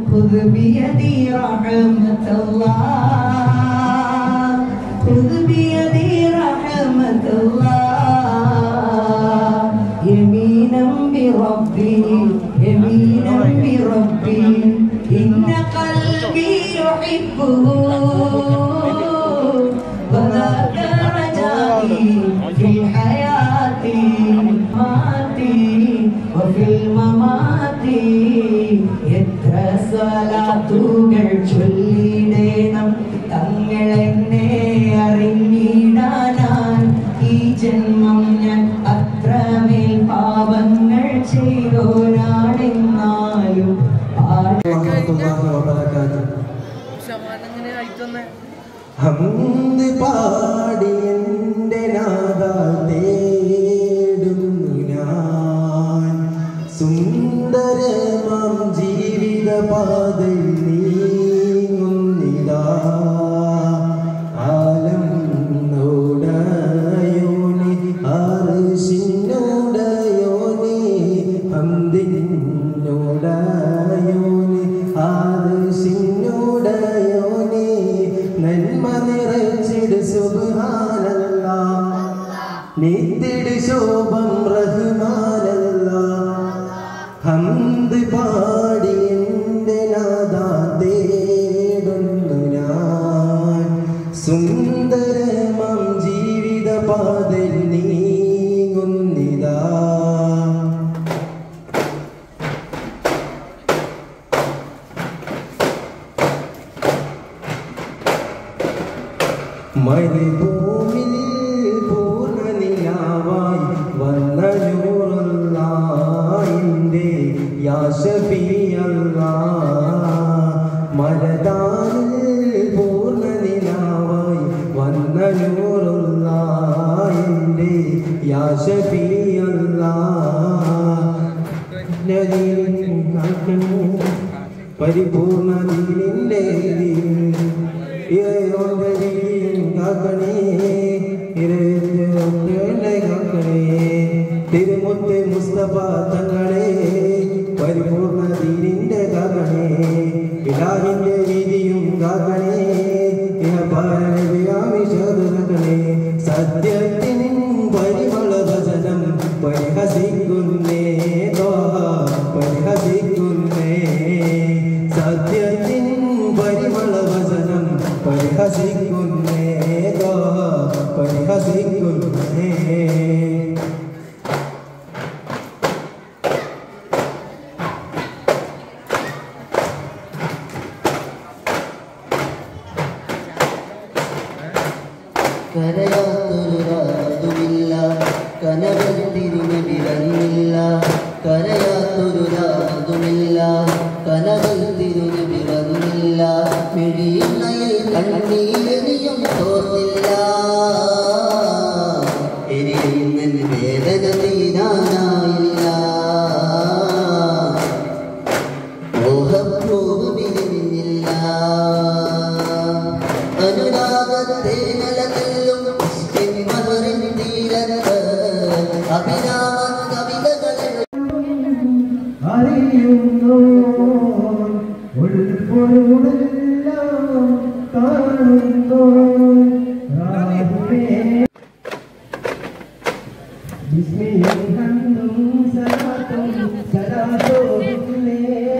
خذ بيدي رحمة الله خذ بيدي رحمة الله يمينا بربي يمينا بربي إن قلبي يحبه وذاك رجائي في الحياة ماتي وفي الممات എത്ര സ്വലാത്തുകൾ ചൊല്ലിടേണം തങ്ങളെന്നെ അറിഞ്ഞിടാനാൻ ഈ ജന്മം ഞാൻ അത്രമേൽ പാപങ്ങൾ ചെയ്തോരാണെന്നാലും പാടി വറഹ്മത്തുള്ളാഹി വബറകാതുഹു. ഹംദ് പാടി എൻ്റെ നാഥ തേടുന്നു ഞാൻ സുന്ദരമാം ജീവിത പാതയിൽ നീങ്ങുന്നിതാ ആലം നോടയോനെ ആർശിന്നോടയോനെ ഹംദിനോടയോനെ ആർശിന്നോടയോനെ നന്മ നിറച്ചിട് സുബ്ഹാനല്ല നിത്തിട് ശോഭം റഹ്മാനല്ല ഹംദ് പാടി എൻ്റെ നാഥ തേടുന്നു ഞാൻ സുന്ദരമാം ജീവിത പാതയിൽ നീങ്ങുന്നിതാ മരുഭൂമിൽ പൂർണ്ണനിലാവായി വന്ന നൂറുള്ളായിൻ്റെ യാശഫിയല്ല മരതാനിൽ പൂർണ്ണനിലാവായി വന്ന നൂറുള്ളായിൻ്റെ യാശഫിയല്ല പരിപൂർണ ദീനിൻ്റെ ഇറയോന്റെ ദീൻ കാക്കണേ ഇറയോന്റെ കാക്കണേ തിരുമുത്ത് മുസ്തഫ തങ്ങളെ പരിപൂർണ ദീനിന്റെ കാക്കണേ ഇലാഹിന്റെ രീതിയും കാക്കണേ ഇഹപാരവിയാമിഷതുനക്കണേ സത്യത്തിൻ പരിമള വചനം പരിഹസിക്കുന്നേ ദ്വാ പരിഹസിക്കുന്നേ സത്യത്തിൻ പരിമള വചനം പരിഹസിക്കുന്നേ ദ്വാ പരിഹസിക്കുന്നേ കരയാത്തൊരുരാതുമില്ല കനവൽ തിരുനബിറങ്ങില്ല കരയാത്തൊരുരാതുമില്ല കനവൽ തിരുനബിറങ്ങില്ല മിഴിയുന്നയിൽ കണ്ണീരണിയും തോന്നില്ല എരിയുന്നൻ വേദന തീരാനായില്ല മോഹപ്പൂവിനില്ല അനുരാഗത്തെ നിലനില്ലും മധുരൻ തീരത്ത് അഭിരാമ കവിതകളിൽ അറിയുന്നു ഉൾപ്പൊരുളെല്ലാം കാണുന്നു രാഹുവേ ബിസ്മിയും ഹംദും സലാത്തും സലാത്തോടുന്നേ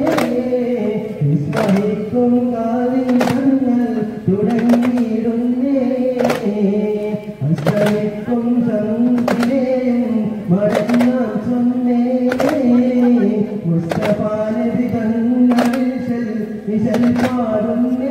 വിസ്മയിക്കും കാലിങ്ങൾ തുടങ്ങിയിടുന്നേ അസ്തമിക്കും സംശയം മടങ്ങാൻ ചൊന്നേ മുസ്തഫ നബി തങ്ങൾ വിശൽ വിശൽ പാടുന്നേ